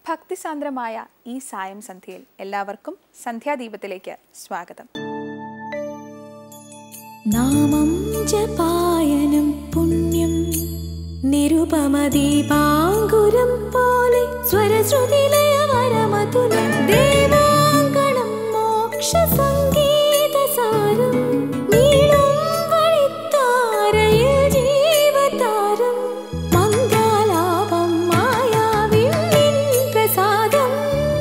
ഭക്തിസാന്ദ്രമായ ഈ സായം സന്ധ്യയിൽ എല്ലാവർക്കും സന്ധ്യാദീപത്തിലേക്ക് സ്വാഗതം നാമം ജപായനം പുണ്യം നിരുപമദീപാങ്കുരം പോലെ സ്വരശ്രുതിലയവരമതുലം ദേവാങ്കണം മോക്ഷ സംഗീതസാരം നീളും വഴിത്താരയിൽ ജീവതാരം മംഗലാപം മായാവിൻ പ്രസാദം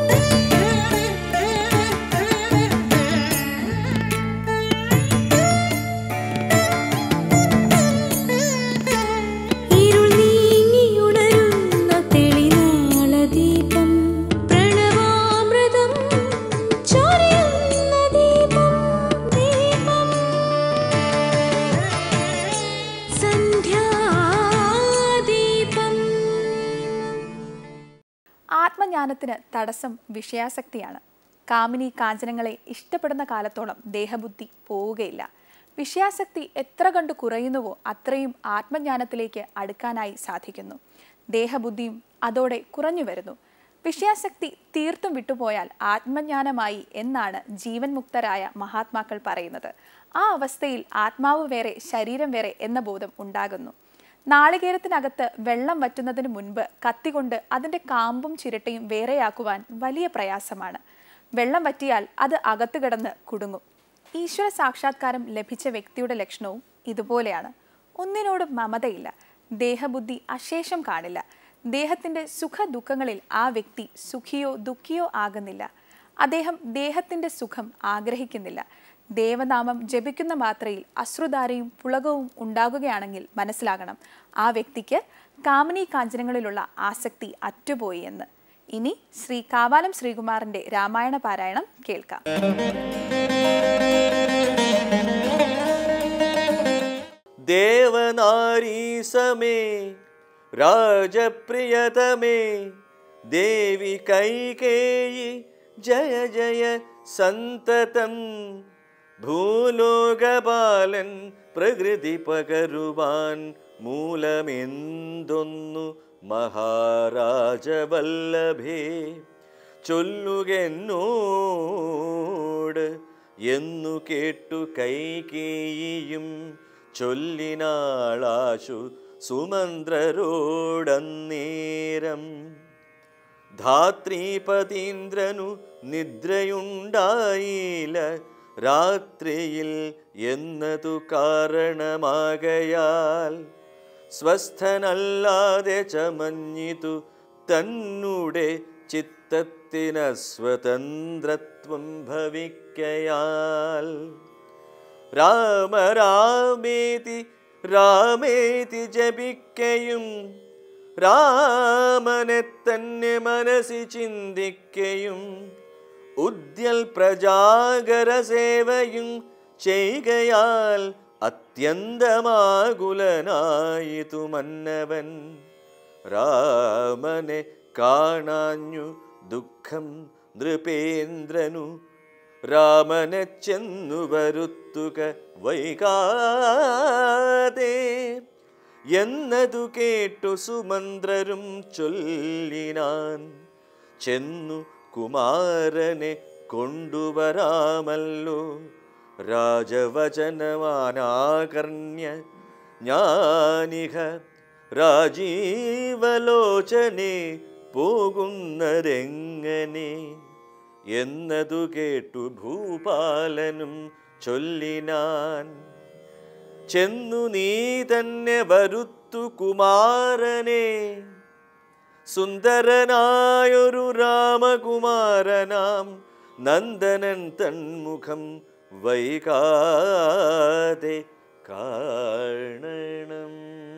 ഇരുൾ നീങ്ങിയുണരുന്ന തെളിനാളദീപം പ്രണവാമൃതം ചൊരിയുന്ന ദീപം ദീപം സന്ധ്യാദീപം ആത്മജ്ഞാനത്തിന് തടസ്സം വിഷയാസക്തിയാണ് കാമിനി കാഞ്ചനങ്ങളെ ഇഷ്ടപ്പെടുന്ന കാലത്തോളം ദേഹബുദ്ധി പോവുകയില്ല വിഷയാസക്തി എത്ര കണ്ടു കുറയുന്നുവോ അത്രയും ആത്മജ്ഞാനത്തിലേക്ക് അടുക്കാനായി സാധിക്കുന്നു ദേഹബുദ്ധിയും അതോടെ കുറഞ്ഞു വരുന്നു വിഷയാസക്തി തീർത്തും വിട്ടുപോയാൽ ആത്മജ്ഞാനമായി എന്നാണ് ജീവൻ മുക്തരായ മഹാത്മാക്കൾ പറയുന്നത് ആ അവസ്ഥയിൽ ആത്മാവ് വേറെ ശരീരം വേറെ എന്ന ബോധം ഉണ്ടാകുന്നു നാളികേരത്തിനകത്ത് വെള്ളം വറ്റുന്നതിന് മുൻപ് കത്തികൊണ്ട് അതിൻ്റെ കാമ്പും ചിരട്ടയും വേറെയാക്കുവാൻ വലിയ പ്രയാസമാണ് വെള്ളം വറ്റിയാൽ അത് അകത്ത് കിടന്ന് കുടുങ്ങും ഈശ്വര സാക്ഷാത്കാരം ലഭിച്ച വ്യക്തിയുടെ ലക്ഷണവും ഇതുപോലെയാണ് ഒന്നിനോടും മമതയില്ല ദേഹബുദ്ധി അശേഷം കാണില്ല ദേഹത്തിൻ്റെ സുഖ ദുഃഖങ്ങളിൽ ആ വ്യക്തി സുഖിയോ ദുഃഖിയോ ആകുന്നില്ല അദ്ദേഹം ദേഹത്തിൻ്റെ സുഖം ആഗ്രഹിക്കുന്നില്ല ദേവനാമം ജപിക്കുന്ന മാത്രയിൽ അശ്രുധാരയും പുളകവും ഉണ്ടാകുകയാണെങ്കിൽ മനസ്സിലാകണം ആ വ്യക്തിക്ക് കാമിനി കാഞ്ചനങ്ങളിലുള്ള ആസക്തി അറ്റുപോയി എന്ന് ഇനി ശ്രീ കാവാലം ശ്രീകുമാറിന്റെ രാമായണ പാരായണം കേൾക്കാം देवनारीसमे राजप्रियतमे देवि कैकेयी जय जय सन्ततं ഭൂലോകപാലൻ പ്രകൃതി പകരുവാൻ മൂലമെന്തൊന്നു മഹാരാജവല്ലഭേ ചൊല്ലുകെന്നോട് എന്നു കേട്ടു കൈകേയിയും ചൊല്ലിനാളാശു സുമന്ത്രരോടന്നേരം ധാത്രീപതീന്ദ്രനു നിദ്രയുണ്ടായില്ല രാത്രിയിൽ എന്നതു കാരണമാകയാൽ സ്വസ്ഥനല്ലാതെ ചമഞ്ഞിതു തന്നുടെ ചിത്തത്തിന് സ്വതന്ത്രത്വം ഭവിക്കയാൽ രാമ രാമേതി രാമേതി ജപിക്കയും രാമനെ തന്നെ മനസ്സി ചിന്തിക്കയും ഉദ്യൽ പ്രജാകര സേവയും ചെയ്കയാൽ അത്യന്തമാകുലനായിതു മന്നവൻ രാമനെ കാണാഞ്ഞു ദുഃഖം നൃപേന്ദ്രനു രാമനെ ചെന്നു വരുത്തുക വൈകാതെ എന്നതു കേട്ടു സുമന്ത്രരും ചൊല്ലിനാൻ ചെന്നു കുമാരനെ കൊണ്ടുവരാമല്ലോ രാജവചനമാനാകർണ്യ ഞാനിഹ രാജീവലോചനെ പോകുന്നതെങ്ങനെ എന്നതു കേട്ടു ഭൂപാലനും ചൊല്ലിനാൻ ചെന്നു നീ തന്നെ വരുത്തു കുമാരനെ സുന്ദരനായൊരു രാമകുമാരനാം നന്ദനൻ തന്മുഖം വൈകാതെ കാണണം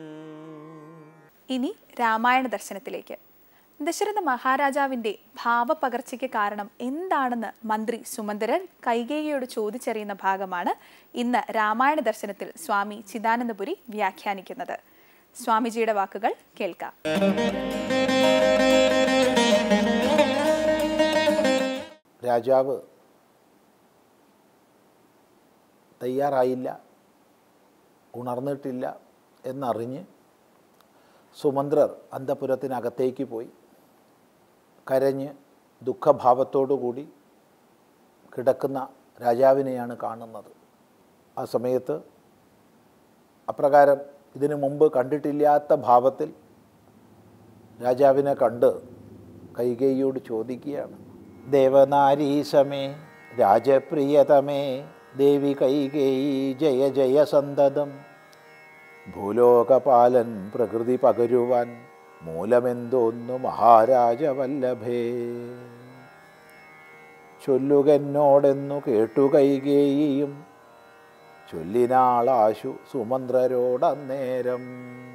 ഇനി രാമായണ ദർശനത്തിലേക്ക് ദശരഥ മഹാരാജാവിന്റെ ഭാവപകർച്ചയ്ക്ക് കാരണം എന്താണെന്ന് മന്ത്രി സുമന്തരൻ കൈകേയിയോട് ചോദിച്ചറിയുന്ന ഭാഗമാണ് ഇന്ന് രാമായണ ദർശനത്തിൽ സ്വാമി ചിദാനന്ദപുരി വ്യാഖ്യാനിക്കുന്നത് സ്വാമിജിയുടെ വാക്കുകൾ കേൾക്കാം രാജാവ് തയ്യാറായില്ല ഉണർന്നിട്ടില്ല എന്നറിഞ്ഞ് സുമന്ത്രർ അന്തപുരത്തിനകത്തേക്ക് പോയി കരഞ്ഞ് ദുഃഖഭാവത്തോടു കൂടി കിടക്കുന്ന രാജാവിനെയാണ് കാണുന്നത് ആ സമയത്ത് അപ്രകാരം ഇതിനു മുമ്പ് കണ്ടിട്ടില്ലാത്ത ഭാവത്തിൽ രാജാവിനെ കണ്ട് കൈകേയിയോട് ചോദിക്കുകയാണ് ദേവനാരീസമേ രാജപ്രിയതമേ ദേവി കൈകേയി ജയ ജയ സന്തതം ഭൂലോകപാലൻ പ്രകൃതി പകരുവാൻ മൂലമെന്തോന്നു മഹാരാജവല്ലഭേ ചൊല്ലുകെന്നോടെന്നു കേട്ടു കൈകേയിയും ചൊല്ലിനാളാശു സുമന്ത്രരോടന്നേരം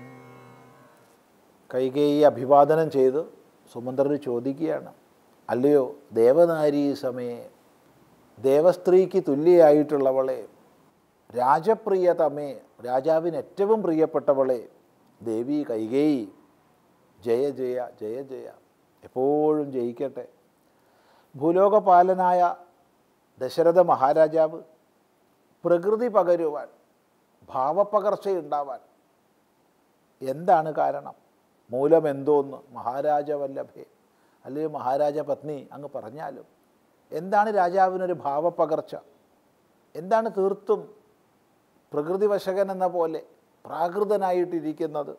കൈകേയി അഭിവാദനം ചെയ്ത് സുമന്ത്രർ ചോദിക്കുകയാണ് അല്ലയോ ദേവനാരീ സമയെ ദേവസ്ത്രീക്ക് തുല്യയായിട്ടുള്ളവളെ രാജപ്രിയതമേ രാജാവിന് ഏറ്റവും പ്രിയപ്പെട്ടവളെ ദേവി കൈകേയി ജയ ജയ ജയ ജയ എപ്പോഴും ജയിക്കട്ടെ ഭൂലോകപാലനായ ദശരഥ മഹാരാജാവ് പ്രകൃതി പകരുവാൻ ഭാവപ്പകർച്ചയുണ്ടാവാൻ എന്താണ് കാരണം മൂലം എന്തോന്ന് മഹാരാജവല്ലഭേ അല്ലെങ്കിൽ മഹാരാജ പത്നി അങ്ങ് പറഞ്ഞാലും എന്താണ് രാജാവിനൊരു ഭാവപ്പകർച്ച എന്താണ് തീർത്തും പ്രകൃതിവശകൻ എന്ന പോലെ പ്രാകൃതനായിട്ടിരിക്കുന്നത്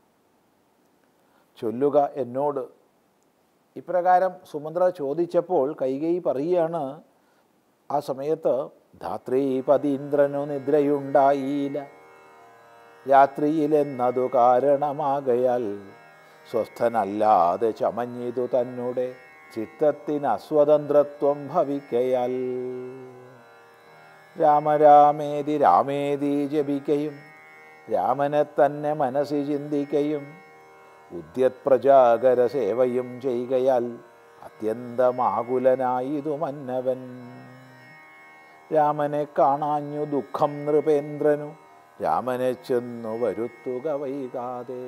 ചൊല്ലുക എന്നോട് ഇപ്രകാരം സുമന്ദ്ര ചോദിച്ചപ്പോൾ കൈകൈ പറയുകയാണ് ആ സമയത്ത് ധാത്രീ പതീന്ദ്രനു നിദ്രയുണ്ടായില്ല രാത്രിയിലെന്നതു കാരണമാകയാൽ സ്വസ്ഥനല്ലാതെ ചമഞ്ഞിതു തന്നെ ചിത്തത്തിന് അസ്വതന്ത്രത്വം ഭവിക്കയാൽ രാമരാമേതി രാമേതി ജപിക്കയും രാമനെ തന്നെ മനസ്സി ചിന്തിക്കയും ഉദ്യത് പ്രജാകര സേവയും ചെയ്യുകയാൽ അത്യന്തമാകുലനായിതു മന്നവൻ രാമനെ കാണാഞ്ഞു ദുഃഖം നൃപേന്ദ്രനു രാമനെ ചെന്നു വരുത്തുക വൈകാതെ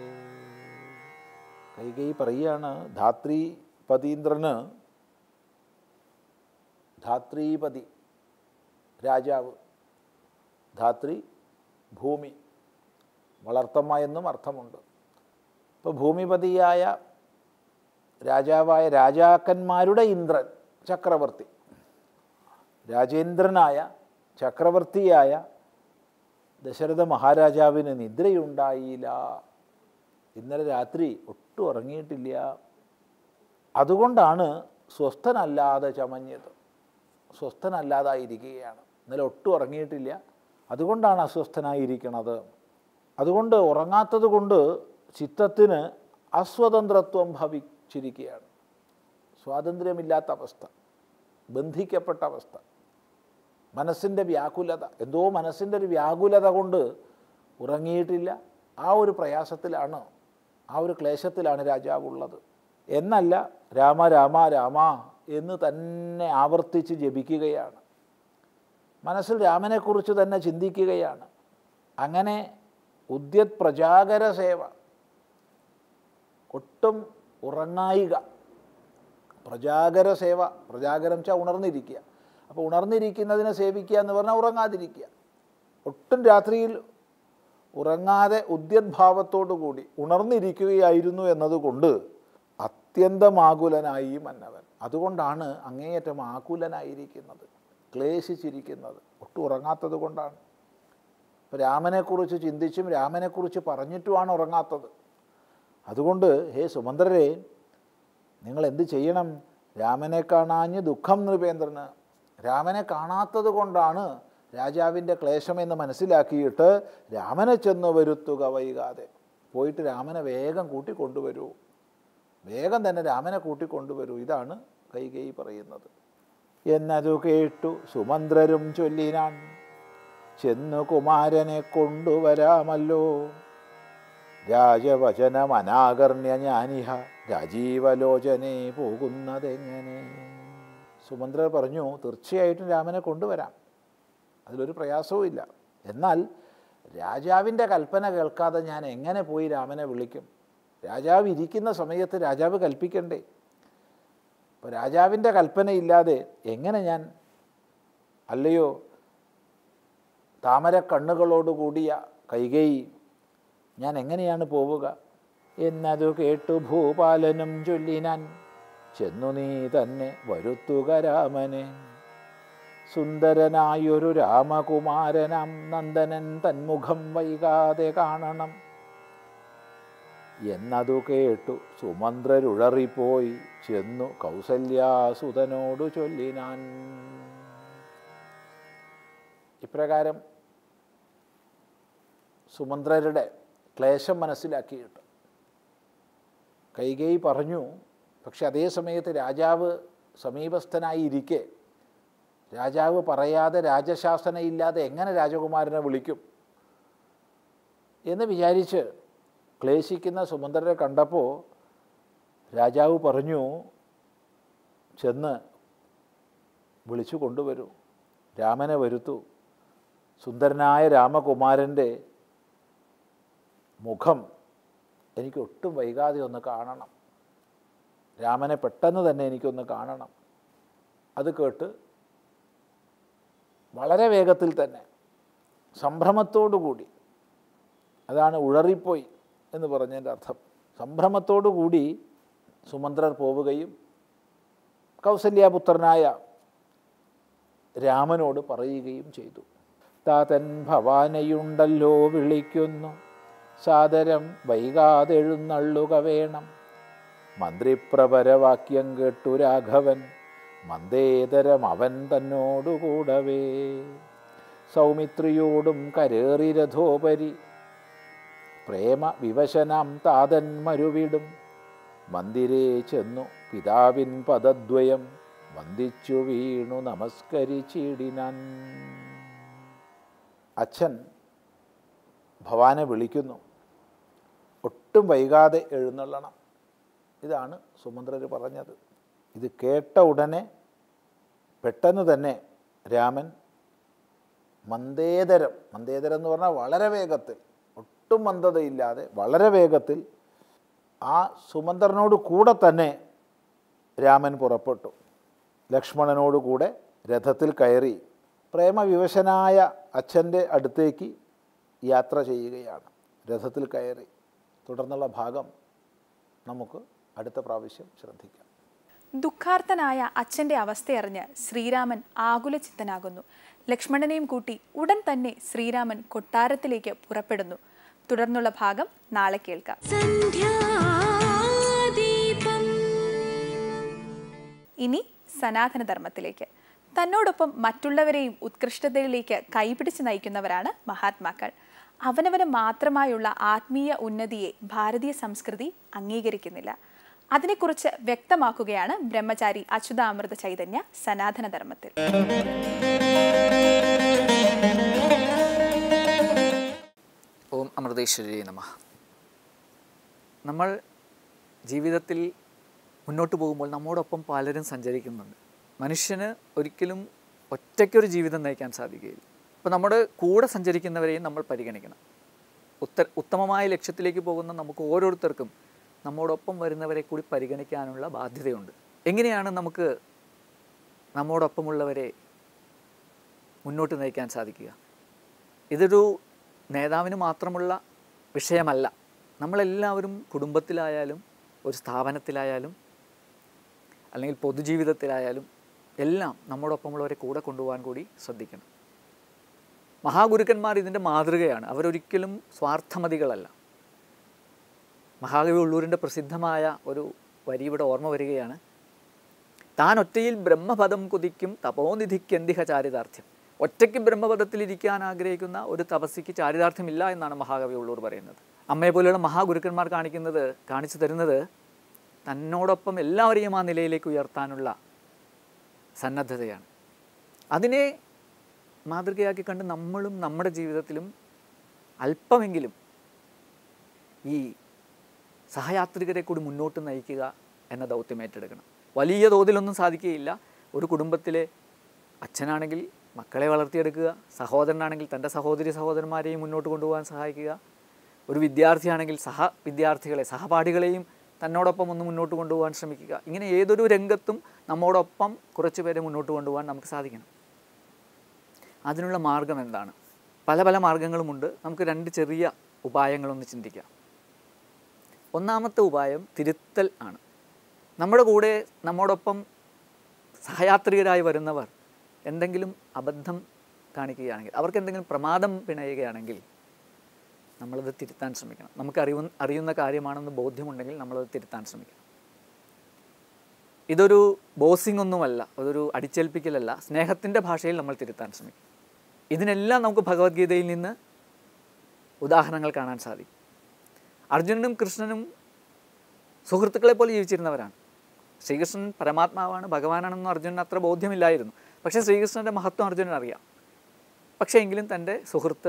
കൈകൈ പറയാണ് ധാത്രി പതീന്ദ്രന് ധാത്രീപതി രാജാവ് ധാത്രി ഭൂമി വളർത്തമ്മ എന്നും അർത്ഥമുണ്ട് ഇപ്പോൾ ഭൂമിപതിയായ രാജാവായ രാജാക്കന്മാരുടെ ഇന്ദ്രൻ ചക്രവർത്തി രാജേന്ദ്രനായ ചക്രവർത്തിയായ ദശരഥ മഹാരാജാവിന് നിദ്രയുണ്ടായില്ല ഇന്നലെ രാത്രി ഒട്ടും ഉറങ്ങിയിട്ടില്ല അതുകൊണ്ടാണ് സ്വസ്ഥനല്ലാതെ ചമഞ്ഞത് സ്വസ്ഥനല്ലാതായിരിക്കുകയാണ് ഇന്നലെ ഒട്ടും ഉറങ്ങിയിട്ടില്ല അതുകൊണ്ടാണ് അസ്വസ്ഥനായിരിക്കണത് അതുകൊണ്ട് ഉറങ്ങാത്തത് കൊണ്ട് ചിത്തത്തിന് അസ്വതന്ത്രത്വം ഭവിച്ചിരിക്കുകയാണ് സ്വാതന്ത്ര്യമില്ലാത്ത അവസ്ഥ ബന്ധിക്കപ്പെട്ട അവസ്ഥ മനസ്സിൻ്റെ വ്യാകുലത എന്തോ മനസ്സിൻ്റെ ഒരു വ്യാകുലത കൊണ്ട് ഉറങ്ങിയിട്ടില്ല ആ ഒരു പ്രയാസത്തിലാണ് ആ ഒരു ക്ലേശത്തിലാണ് രാജാവുള്ളത് എന്നല്ല രാമ രാമ രാമ എന്ന് തന്നെ ആവർത്തിച്ച് ജപിക്കുകയാണ് മനസ്സിൽ രാമനെക്കുറിച്ച് തന്നെ ചിന്തിക്കുകയാണ് അങ്ങനെ ഉദ്യത് പ്രജാകര സേവ ഒട്ടും ഉറങ്ങായിക പ്രജാകര സേവ പ്രജാകരം വെച്ചാൽ ഉണർന്നിരിക്കുക അപ്പോൾ ഉണർന്നിരിക്കുന്നതിനെ സേവിക്കുക എന്ന് പറഞ്ഞാൽ ഉറങ്ങാതിരിക്കുക ഒട്ടും രാത്രിയിൽ ഉറങ്ങാതെ ഉദ്യദ്ഭാവത്തോടു കൂടി ഉണർന്നിരിക്കുകയായിരുന്നു എന്നതുകൊണ്ട് അത്യന്തമാകുലനായി മന്നവൻ അതുകൊണ്ടാണ് അങ്ങേയറ്റം ആകുലനായിരിക്കുന്നത് ക്ലേശിച്ചിരിക്കുന്നത് ഒട്ടും ഉറങ്ങാത്തത് കൊണ്ടാണ് ഇപ്പോൾ രാമനെക്കുറിച്ച് ചിന്തിച്ചും രാമനെക്കുറിച്ച് പറഞ്ഞിട്ടുമാണ് ഉറങ്ങാത്തത് അതുകൊണ്ട് ഹേ സുമന്ത്രരെ നിങ്ങൾ എന്ത് ചെയ്യണം രാമനെ കാണാഞ്ഞ് ദുഃഖം നൃപേന്ദ്രന് രാമനെ കാണാത്തത് കൊണ്ടാണ് രാജാവിൻ്റെ ക്ലേശമെന്ന് മനസ്സിലാക്കിയിട്ട് രാമനെ ചെന്ന് വരുത്തുക വൈകാതെ പോയിട്ട് രാമനെ വേഗം കൂട്ടിക്കൊണ്ടുവരൂ വേഗം തന്നെ രാമനെ കൂട്ടിക്കൊണ്ടുവരൂ ഇതാണ് കൈകൈ പറയുന്നത് എന്നതു കേട്ടു സുമന്ത്രരും ചൊല്ലിനാൻ ചെന്നു കുമാരനെ കൊണ്ടുവരാമല്ലോ രാജവചനമനാകർണ്യ ഞാനിഹ രാജീവലോചനെ പോകുന്നതെങ്ങനെ സുമന്ത്രർ പറഞ്ഞു തീർച്ചയായിട്ടും രാമനെ കൊണ്ടുവരാം അതിലൊരു പ്രയാസവും ഇല്ല എന്നാൽ രാജാവിൻ്റെ കൽപ്പന കേൾക്കാതെ ഞാൻ എങ്ങനെ പോയി രാമനെ വിളിക്കും രാജാവ് ഇരിക്കുന്ന സമയത്ത് രാജാവ് കൽപ്പിക്കണ്ടേ അപ്പോൾ രാജാവിൻ്റെ കൽപ്പനയില്ലാതെ എങ്ങനെ ഞാൻ അല്ലയോ താമര കണ്ണുകളോടുകൂടിയ കൈകേയി ഞാൻ എങ്ങനെയാണ് പോവുക എന്നതു കേട്ടു ഭൂപാലനും ചൊല്ലിനാൻ ചെന്നു നീ തന്നെ വരുത്തുക രാമനെ സുന്ദരനായൊരു രാമകുമാരനാം നന്ദനൻ തന്മുഖം വൈകാതെ കാണണം എന്നതു കേട്ടു സുമന്ത്രരുഴറിപ്പോയി ചെന്നു കൗസല്യാസുതനോടു ചൊല്ലിനാൻ ഇപ്രകാരം സുമന്ത്രരുടെ ക്ലേശം മനസ്സിലാക്കിയിട്ട് കൈകൈ പറഞ്ഞു പക്ഷെ അതേ സമയത്ത് രാജാവ് സമീപസ്ഥനായി ഇരിക്കെ രാജാവ് പറയാതെ രാജശാസന ഇല്ലാതെ എങ്ങനെ രാജകുമാരനെ വിളിക്കും എന്ന് വിചാരിച്ച് ക്ലേശിക്കുന്ന സുമന്ത്രരെ കണ്ടപ്പോൾ രാജാവ് പറഞ്ഞു ചെന്ന് വിളിച്ചു കൊണ്ടുവരൂ രാമനെ വരുത്തു സുന്ദരനായ രാമകുമാരൻ്റെ മുഖം എനിക്ക് ഒട്ടും വൈകാതെ ഒന്ന് കാണണം രാമനെ പെട്ടെന്ന് തന്നെ എനിക്കൊന്ന് കാണണം അത് കേട്ട് വളരെ വേഗത്തിൽ തന്നെ സംഭ്രമത്തോടു കൂടി അതാണ് ഉഴറിപ്പോയി എന്ന് പറഞ്ഞതിൻ്റെ അർത്ഥം സംഭ്രമത്തോടു കൂടി സുമന്ത്രർ പോവുകയും കൗസല്യാപുത്രനായ രാമനോട് പറയുകയും ചെയ്തു താതൻ ഭവാനയുണ്ടല്ലോ വിളിക്കുന്നു സാദരം വൈകാതെഴുന്നള്ളുക വേണം മന്ത്രിപ്രപരവാക്യം കേട്ടു രാഘവൻ മന്ദേതരം അവൻ തന്നോടുകൂടവേ സൗമിത്രിയോടും കരേറി രഥോപരി പ്രേമ വിവശനാം താതൻ മരുവിടും മന്ദിരേ ചെന്നു പിതാവിൻ പദദ്വയം വന്ദിച്ചു വീണു നമസ്കരിച്ചിടിനാൻ അച്ഛൻ ഭവാനെ വിളിക്കുന്നു ഒട്ടും വൈകാതെ എഴുന്നള്ളണം ഇതാണ് സുമന്ത്രർ പറഞ്ഞത് ഇത് കേട്ട ഉടനെ പെട്ടെന്ന് തന്നെ രാമൻ മന്ദേതരം മന്ദേതരം എന്ന് പറഞ്ഞാൽ വളരെ വേഗത്തിൽ ഒട്ടും മന്ദതയില്ലാതെ വളരെ വേഗത്തിൽ ആ സുമന്ത്രനോട് കൂടെ തന്നെ രാമൻ പുറപ്പെട്ടു ലക്ഷ്മണനോട് കൂടെ രഥത്തിൽ കയറി പ്രേമവിവശനായ അച്ഛൻ്റെ അടുത്തേക്ക് യാത്ര ചെയ്യുകയാണ് രഥത്തിൽ കയറി തുടർന്നുള്ള ഭാഗം നമുക്ക് അടുത്ത പ്രാവശ്യം ശ്രദ്ധിക്കാം ദുഃഖാർത്തനായ അച്ഛന്റെ അവസ്ഥയറിഞ്ഞ് ശ്രീരാമൻ ആകുലചിത്തനാകുന്നു ലക്ഷ്മണനെയും കൂട്ടി ഉടൻ തന്നെ ശ്രീരാമൻ കൊട്ടാരത്തിലേക്ക് പുറപ്പെടുന്നു തുടർന്നുള്ള ഭാഗം നാളെ കേൾക്കാം സന്ധ്യാദീപം ഇനി സനാതനധർമ്മത്തിലേക്ക് തന്നോടൊപ്പം മറ്റുള്ളവരെയും ഉത്കൃഷ്ടതയിലേക്ക് കൈപിടിച്ച് നയിക്കുന്നവരാണ് മഹാത്മാക്കൾ അവനവന് മാത്രമായുള്ള ആത്മീയ ഉന്നതിയെ ഭാരതീയ സംസ്കൃതി അംഗീകരിക്കുന്നില്ല അതിനെക്കുറിച്ച് വ്യക്തമാക്കുകയാണ് ബ്രഹ്മചാരി അച്യുതാമൃത ചൈതന്യ സനാതനധർമ്മത്തിൽ ഓം അമൃതേശ്വരി നമ നമ്മൾ ജീവിതത്തിൽ മുന്നോട്ട് പോകുമ്പോൾ നമ്മോടൊപ്പം പലരും സഞ്ചരിക്കുന്നുണ്ട് മനുഷ്യന് ഒരിക്കലും ഒറ്റയ്ക്കൊരു ജീവിതം നയിക്കാൻ സാധിക്കുകയില്ല അപ്പോൾ നമ്മുടെ കൂടെ സഞ്ചരിക്കുന്നവരെയും നമ്മൾ പരിഗണിക്കണം ഉത്ത ഉത്തമമായ ലക്ഷ്യത്തിലേക്ക് പോകുന്ന നമുക്ക് ഓരോരുത്തർക്കും നമ്മോടൊപ്പം വരുന്നവരെ കൂടി പരിഗണിക്കാനുള്ള ബാധ്യതയുണ്ട് എങ്ങനെയാണ് നമുക്ക് നമ്മോടൊപ്പമുള്ളവരെ മുന്നോട്ട് നയിക്കാൻ സാധിക്കുക ഇതൊരു നേതാവിന് മാത്രമുള്ള വിഷയമല്ല നമ്മളെല്ലാവരും കുടുംബത്തിലായാലും ഒരു സ്ഥാപനത്തിലായാലും അല്ലെങ്കിൽ പൊതുജീവിതത്തിലായാലും എല്ലാം നമ്മോടൊപ്പമുള്ളവരെ കൂടെ കൊണ്ടുപോകാൻ കൂടി ശ്രദ്ധിക്കണം മഹാഗുരുക്കന്മാർ ഇതിൻ്റെ മാതൃകയാണ് അവരൊരിക്കലും സ്വാർത്ഥമതികളല്ല മഹാകവി ഉള്ളൂരിൻ്റെ പ്രസിദ്ധമായ ഒരു വരി ഇവിടെ ഓർമ്മ വരികയാണ് താൻ ഒറ്റയിൽ ബ്രഹ്മപദം കുതിക്കും തപോനിധിക്കെന്തിഹ ചാരിതാർത്ഥ്യം ഒറ്റയ്ക്ക് ബ്രഹ്മപദത്തിൽ ഇരിക്കാൻ ആഗ്രഹിക്കുന്ന ഒരു തപസ്സിക്ക് ചാരിതാർത്ഥ്യമില്ല എന്നാണ് മഹാകവി ഉള്ളൂർ പറയുന്നത് അമ്മയെ പോലെയുള്ള മഹാഗുരുക്കന്മാർ കാണിക്കുന്നത് കാണിച്ചു തരുന്നത് തന്നോടൊപ്പം എല്ലാവരെയും ആ നിലയിലേക്ക് ഉയർത്താനുള്ള സന്നദ്ധതയാണ് അതിനെ മാതൃകയാക്കി കണ്ട് നമ്മളും നമ്മുടെ ജീവിതത്തിലും അല്പമെങ്കിലും ഈ സഹയാത്രികരെ കൂടി മുന്നോട്ട് നയിക്കുക എന്ന ദൗത്യം ഏറ്റെടുക്കണം വലിയ തോതിലൊന്നും സാധിക്കുകയില്ല ഒരു കുടുംബത്തിലെ അച്ഛനാണെങ്കിൽ മക്കളെ വളർത്തിയെടുക്കുക സഹോദരനാണെങ്കിൽ തൻ്റെ സഹോദരി സഹോദരന്മാരെയും മുന്നോട്ട് കൊണ്ടുപോകാൻ സഹായിക്കുക ഒരു വിദ്യാർത്ഥിയാണെങ്കിൽ സഹ വിദ്യാർത്ഥികളെ സഹപാഠികളെയും തന്നോടൊപ്പം ഒന്ന് മുന്നോട്ട് കൊണ്ടുപോകാൻ ശ്രമിക്കുക ഇങ്ങനെ ഏതൊരു രംഗത്തും നമ്മോടൊപ്പം കുറച്ച് പേരെ മുന്നോട്ട് കൊണ്ടുപോകാൻ നമുക്ക് സാധിക്കണം അതിനുള്ള മാർഗം എന്താണ് പല പല മാർഗങ്ങളുമുണ്ട് നമുക്ക് രണ്ട് ചെറിയ ഉപായങ്ങളൊന്ന് ചിന്തിക്കാം ഒന്നാമത്തെ ഉപായം തിരുത്തൽ ആണ് നമ്മുടെ കൂടെ നമ്മോടൊപ്പം സഹയാത്രികരായി വരുന്നവർ എന്തെങ്കിലും അബദ്ധം കാണിക്കുകയാണെങ്കിൽ അവർക്ക് എന്തെങ്കിലും പ്രമാദം പിണയുകയാണെങ്കിൽ നമ്മളത് തിരുത്താൻ ശ്രമിക്കണം നമുക്ക് അറിവ അറിയുന്ന കാര്യമാണെന്ന് ബോധ്യമുണ്ടെങ്കിൽ നമ്മളത് തിരുത്താൻ ശ്രമിക്കണം ഇതൊരു ബോസിംഗ് ഒന്നുമല്ല അതൊരു അടിച്ചേൽപ്പിക്കലല്ല സ്നേഹത്തിൻ്റെ ഭാഷയിൽ നമ്മൾ തിരുത്താൻ ശ്രമിക്കും ഇതിനെല്ലാം നമുക്ക് ഭഗവത്ഗീതയിൽ നിന്ന് ഉദാഹരണങ്ങൾ കാണാൻ സാധിക്കും അർജുനനും കൃഷ്ണനും സുഹൃത്തുക്കളെ പോലെ ജീവിച്ചിരുന്നവരാണ് ശ്രീകൃഷ്ണൻ പരമാത്മാവാണ് ഭഗവാനാണെന്നും അർജുനന് അത്ര ബോധ്യമില്ലായിരുന്നു പക്ഷേ ശ്രീകൃഷ്ണൻ്റെ മഹത്വം അർജുനൻ അറിയാം പക്ഷേ എങ്കിലും തൻ്റെ സുഹൃത്ത്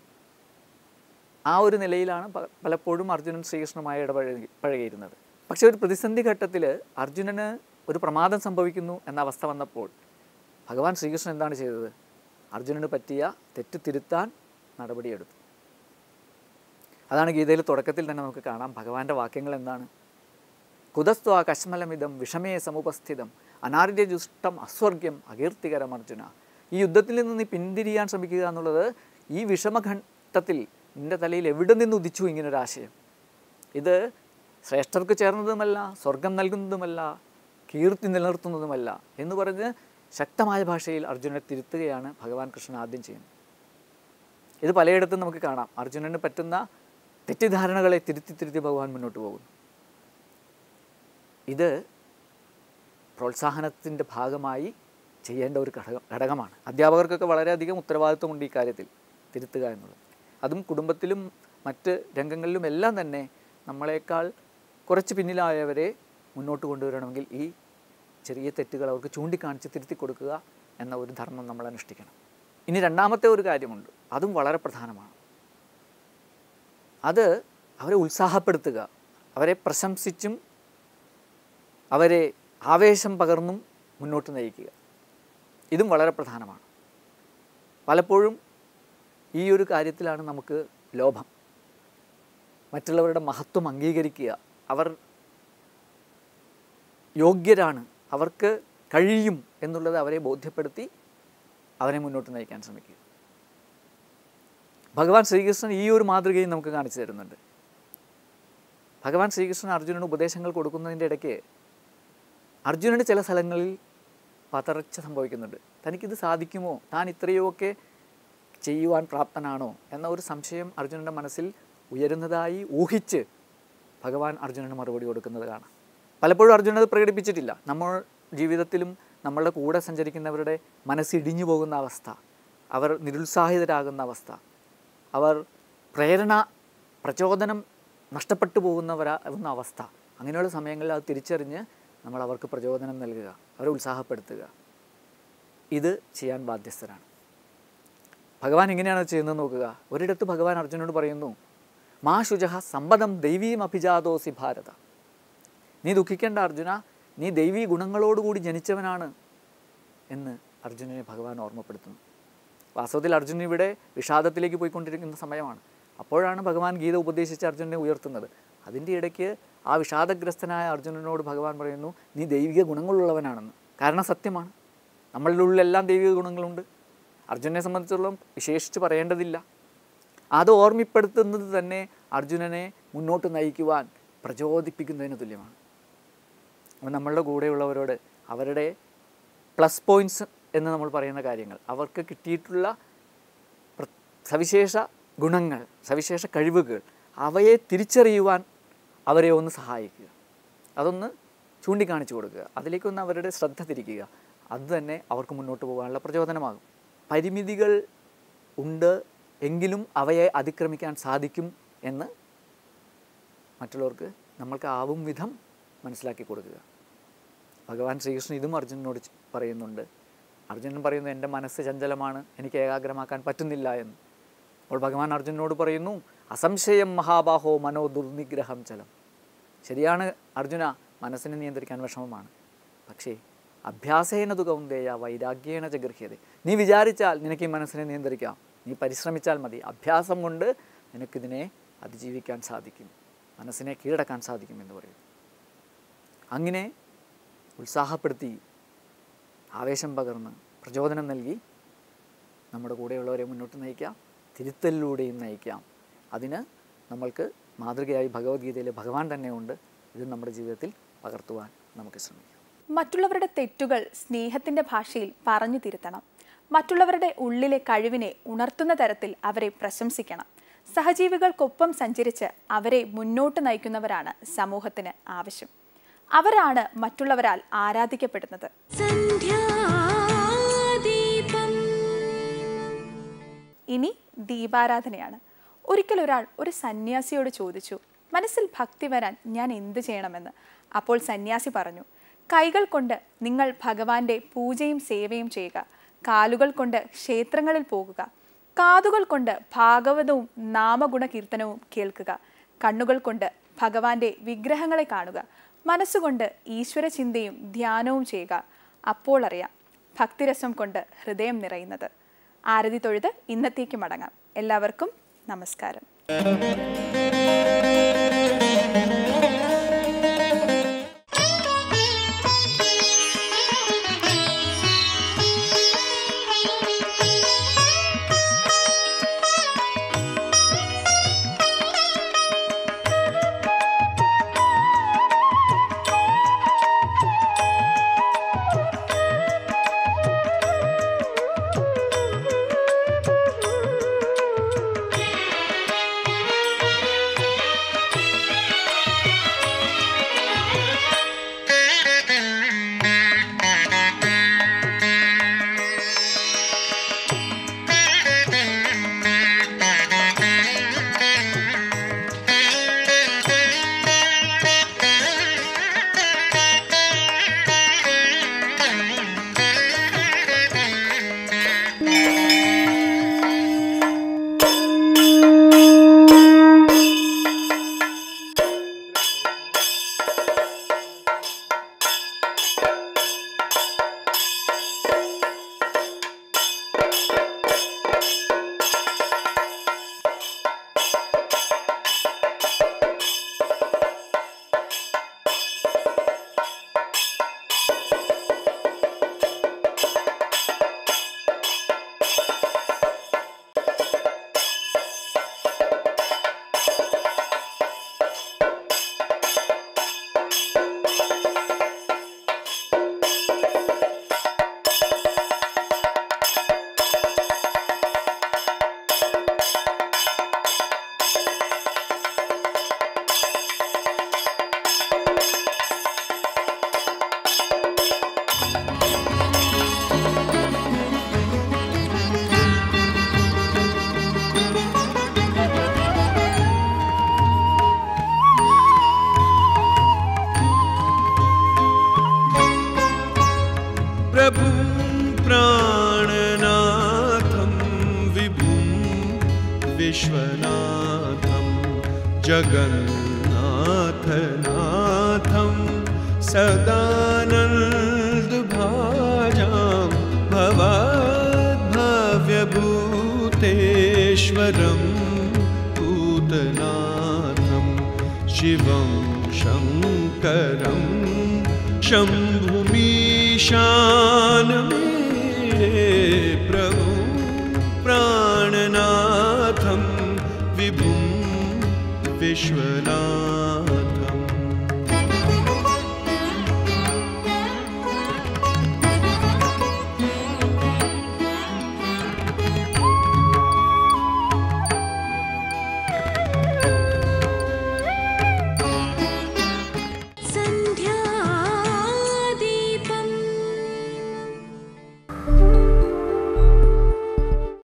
ആ ഒരു നിലയിലാണ് പ- പലപ്പോഴും അർജുനൻ ശ്രീകൃഷ്ണനുമായി ഇടപഴകി പഴകിയിരുന്നത് പക്ഷേ ഒരു പ്രതിസന്ധി ഘട്ടത്തിൽ അർജുനന് ഒരു പ്രമാദം സംഭവിക്കുന്നു എന്ന അവസ്ഥ വന്നപ്പോൾ ഭഗവാൻ ശ്രീകൃഷ്ണൻ എന്താണ് ചെയ്തത് അർജുനന് പറ്റിയ തെറ്റ് തിരുത്താൻ നടപടിയെടുത്തു അതാണ് ഗീതയിൽ തുടക്കത്തിൽ തന്നെ നമുക്ക് കാണാം ഭഗവാന്റെ വാക്യങ്ങൾ എന്താണ് കുതസ്ത്വ കശ്മലമിതം വിഷമേ സമുപസ്ഥിതം അനാര്യജുഷ്ടം അസ്വർഗ്യം അകീർത്തികരം അർജുന ഈ യുദ്ധത്തിൽ നിന്ന് നീ പിന്തിരിയാൻ ശ്രമിക്കുക എന്നുള്ളത് ഈ വിഷമഘട്ടത്തിൽ നിന്റെ തലയിൽ എവിടെ നിന്ന് ഉദിച്ചു ഇങ്ങനൊരു ആശയം ഇത് ശ്രേഷ്ഠർക്ക് ചേർന്നതുമല്ല സ്വർഗം നൽകുന്നതുമല്ല കീർത്തി നിലനിർത്തുന്നതുമല്ല എന്ന് പറഞ്ഞ് ശക്തമായ ഭാഷയിൽ അർജുനനെ തിരുത്തുകയാണ് ഭഗവാൻ കൃഷ്ണൻ ആദ്യം ചെയ്യുന്നത് ഇത് പലയിടത്തും നമുക്ക് കാണാം അർജുനന് പറ്റുന്ന തെറ്റിദ്ധാരണകളെ തിരുത്തി തിരുത്തി ഭഗവാൻ മുന്നോട്ട് പോകുന്നു ഇത് പ്രോത്സാഹനത്തിൻ്റെ ഭാഗമായി ചെയ്യേണ്ട ഒരു ഘടകം ഘടകമാണ് അധ്യാപകർക്കൊക്കെ വളരെയധികം ഉത്തരവാദിത്വമുണ്ട് ഈ കാര്യത്തിൽ തിരുത്തുക എന്നുള്ളത് അതും കുടുംബത്തിലും മറ്റ് രംഗങ്ങളിലും എല്ലാം തന്നെ നമ്മളെക്കാൾ കുറച്ച് പിന്നിലായവരെ മുന്നോട്ട് കൊണ്ടുവരണമെങ്കിൽ ഈ ചെറിയ തെറ്റുകൾ അവർക്ക് ചൂണ്ടിക്കാണിച്ച് തിരുത്തി കൊടുക്കുക എന്ന ഒരു ധർമ്മം നമ്മൾ അനുഷ്ഠിക്കണം ഇനി രണ്ടാമത്തെ ഒരു കാര്യമുണ്ട് അതും വളരെ പ്രധാനമാണ് അത് അവരെ ഉത്സാഹപ്പെടുത്തുക അവരെ പ്രശംസിച്ചും അവരെ ആവേശം പകർന്നും മുന്നോട്ട് നയിക്കുക ഇതും വളരെ പ്രധാനമാണ് പലപ്പോഴും ഈ ഒരു കാര്യത്തിലാണ് നമുക്ക് ലോഭം മറ്റുള്ളവരുടെ മഹത്വം അംഗീകരിക്കുക അവർ യോഗ്യരാണ് അവർക്ക് കഴിയും എന്നുള്ളത് അവരെ ബോധ്യപ്പെടുത്തി അവരെ മുന്നോട്ട് നയിക്കാൻ ശ്രമിക്കുക ഭഗവാൻ ശ്രീകൃഷ്ണൻ ഈ ഒരു മാതൃകയും നമുക്ക് കാണിച്ചു തരുന്നുണ്ട് ഭഗവാൻ ശ്രീകൃഷ്ണൻ അർജുനന് ഉപദേശങ്ങൾ കൊടുക്കുന്നതിൻ്റെ ഇടയ്ക്ക് അർജുനന് ചില സ്ഥലങ്ങളിൽ പതർച്ച സംഭവിക്കുന്നുണ്ട് തനിക്കിത് സാധിക്കുമോ താൻ ഇത്രയൊക്കെ ചെയ്യുവാൻ പ്രാപ്തനാണോ എന്ന ഒരു സംശയം അർജുനൻ്റെ മനസ്സിൽ ഉയരുന്നതായി ഊഹിച്ച് ഭഗവാൻ അർജുനന് മറുപടി കൊടുക്കുന്നത് കാണാം പലപ്പോഴും അർജുനൻ അത് പ്രകടിപ്പിച്ചിട്ടില്ല നമ്മൾ ജീവിതത്തിലും നമ്മളുടെ കൂടെ സഞ്ചരിക്കുന്നവരുടെ മനസ്സിടിഞ്ഞു പോകുന്ന അവസ്ഥ അവർ നിരുത്സാഹിതരാകുന്ന അവസ്ഥ അവർ പ്രേരണ പ്രചോദനം നഷ്ടപ്പെട്ടു പോകുന്നവരാകുന്ന അവസ്ഥ അങ്ങനെയുള്ള സമയങ്ങളിൽ അത് തിരിച്ചറിഞ്ഞ് നമ്മൾ അവർക്ക് പ്രചോദനം നൽകുക അവരെ ഉത്സാഹപ്പെടുത്തുക ഇത് ചെയ്യാൻ ബാധ്യസ്ഥരാണ് ഭഗവാൻ എങ്ങനെയാണ് അത് ചെയ്യുന്നത് നോക്കുക ഒരിടത്ത് ഭഗവാൻ അർജുനോട് പറയുന്നു മാ ശുചഹ സമ്പദം ദൈവീം അഭിജാതോസി ഭാരത നീ ദുഃഖിക്കേണ്ട അർജുന നീ ദൈവീ ഗുണങ്ങളോടുകൂടി ജനിച്ചവനാണ് എന്ന് അർജുനനെ ഭഗവാൻ ഓർമ്മപ്പെടുത്തുന്നു വാസ്തവത്തിൽ അർജുനൻ ഇവിടെ വിഷാദത്തിലേക്ക് പോയിക്കൊണ്ടിരിക്കുന്ന സമയമാണ് അപ്പോഴാണ് ഭഗവാൻ ഗീത ഉപദേശിച്ച് അർജുനനെ ഉയർത്തുന്നത് അതിൻ്റെ ഇടയ്ക്ക് ആ വിഷാദഗ്രസ്തനായ അർജുനനോട് ഭഗവാൻ പറയുന്നു നീ ദൈവിക ഗുണങ്ങളുള്ളവനാണെന്ന് കാരണം സത്യമാണ് നമ്മളുടെ ഉള്ളിലെല്ലാം ദൈവിക ഗുണങ്ങളുണ്ട് അർജുനനെ സംബന്ധിച്ചിടത്തോളം വിശേഷിച്ച് പറയേണ്ടതില്ല അത് ഓർമ്മപ്പെടുത്തുന്നത് തന്നെ അർജുനനെ മുന്നോട്ട് നയിക്കുവാൻ പ്രചോദിപ്പിക്കുന്നതിന് തുല്യമാണ് അപ്പോൾ നമ്മളുടെ കൂടെയുള്ളവരോട് അവരുടെ പ്ലസ് പോയിൻറ്റ്സ് എന്ന് നമ്മൾ പറയുന്ന കാര്യങ്ങൾ അവർക്ക് കിട്ടിയിട്ടുള്ള പ്ര- സവിശേഷ ഗുണങ്ങൾ സവിശേഷ കഴിവുകൾ അവയെ തിരിച്ചറിയുവാൻ അവരെ ഒന്ന് സഹായിക്കുക അതൊന്ന് ചൂണ്ടിക്കാണിച്ചു കൊടുക്കുക അതിലേക്കൊന്ന് അവരുടെ ശ്രദ്ധ തിരിക്കുക അത് തന്നെ അവർക്ക് മുന്നോട്ട് പോകാനുള്ള പ്രചോദനമാകും പരിമിതികൾ ഉണ്ട് എങ്കിലും അവയെ അതിക്രമിക്കാൻ സാധിക്കും എന്ന് മറ്റുള്ളവർക്ക് നമ്മൾക്ക് ആവും വിധം മനസ്സിലാക്കി കൊടുക്കുക ഭഗവാൻ ശ്രീകൃഷ്ണൻ ഇതും അർജുനനോട് ചെ- പറയുന്നുണ്ട് അർജുനൻ പറയുന്നു എൻ്റെ മനസ്സ് ചഞ്ചലമാണ് എനിക്ക് ഏകാഗ്രമാക്കാൻ പറ്റുന്നില്ല എന്ന് അപ്പോൾ ഭഗവാൻ അർജുനനോട് പറയുന്നു അസംശയം മഹാബാഹോ മനോ ദുർനിഗ്രഹം ചലം ശരിയാണ് അർജുന മനസ്സിനെ നിയന്ത്രിക്കാൻ വിഷമമാണ് പക്ഷേ അഭ്യാസേന തു കൗന്ദേയ വൈരാഗ്യേണ ചഗൃഹ്യത നീ വിചാരിച്ചാൽ നിനക്ക് ഈ മനസ്സിനെ നിയന്ത്രിക്കാം നീ പരിശ്രമിച്ചാൽ മതി അഭ്യാസം കൊണ്ട് നിനക്കിതിനെ അതിജീവിക്കാൻ സാധിക്കും മനസ്സിനെ കീഴടക്കാൻ സാധിക്കും എന്ന് പറയും അങ്ങനെ ഉത്സാഹപ്പെടുത്തി ആവേശം പകർന്ന് പ്രചോദനം നൽകി നമ്മുടെ കൂടെയുള്ളവരെ മുന്നോട്ട് നയിക്കാം തിരുത്തലിലൂടെയും നയിക്കാം അതിന് നമ്മൾക്ക് മാതൃകയായി ഭഗവത്ഗീതയിലെ ഭഗവാൻ തന്നെയുണ്ട് ഇത് നമ്മുടെ ജീവിതത്തിൽ പകർത്തുവാൻ നമുക്ക് ശ്രമിക്കാം മറ്റുള്ളവരുടെ തെറ്റുകൾ സ്നേഹത്തിന്റെ ഭാഷയിൽ പറഞ്ഞു തിരുത്തണം മറ്റുള്ളവരുടെ ഉള്ളിലെ കഴിവിനെ ഉണർത്തുന്ന തരത്തിൽ അവരെ പ്രശംസിക്കണം സഹജീവികൾക്കൊപ്പം സഞ്ചരിച്ച് അവരെ മുന്നോട്ട് നയിക്കുന്നവരാണ് സമൂഹത്തിന് ആവശ്യം അവരാണ് മറ്റുള്ളവരാൽ ആരാധിക്കപ്പെടുന്നത് സന്ധ്യാദീപം ഇനി ദീപാരാധനയാണ് ഒരിക്കൽ ഒരാൾ ഒരു സന്യാസിയോട് ചോദിച്ചു മനസ്സിൽ ഭക്തി വരാൻ ഞാൻ എന്ത് ചെയ്യണമെന്ന് അപ്പോൾ സന്യാസി പറഞ്ഞു കൈകൾ കൊണ്ട് നിങ്ങൾ ഭഗവാന്റെ പൂജയും സേവയും ചെയ്യുക കാലുകൾ കൊണ്ട് ക്ഷേത്രങ്ങളിൽ പോകുക കാതുകൾ കൊണ്ട് ഭാഗവതവും നാമഗുണ കീർത്തനവും കേൾക്കുക കണ്ണുകൾ കൊണ്ട് ഭഗവാന്റെ വിഗ്രഹങ്ങളെ കാണുക മനസ്സുകൊണ്ട് ഈശ്വര ചിന്തയും ധ്യാനവും ചെയ്യുക അപ്പോൾ അറിയാം ഭക്തിരസം കൊണ്ട് ഹൃദയം നിറയുന്നത് ആരതി തൊഴുത് ഇന്നത്തേക്ക് മടങ്ങാം എല്ലാവർക്കും നമസ്കാരം प्रभुं प्राणनाथं विभुं विश्वनाथं जगन्नाथनाथं सदानन्दभाजां भवाद्भव्यभूतेश्वरं भूतनाथं शिवं शङ्करं शम्भुमीशानमे प्रभु प्राणनाथं विभुं विश्वनाथम्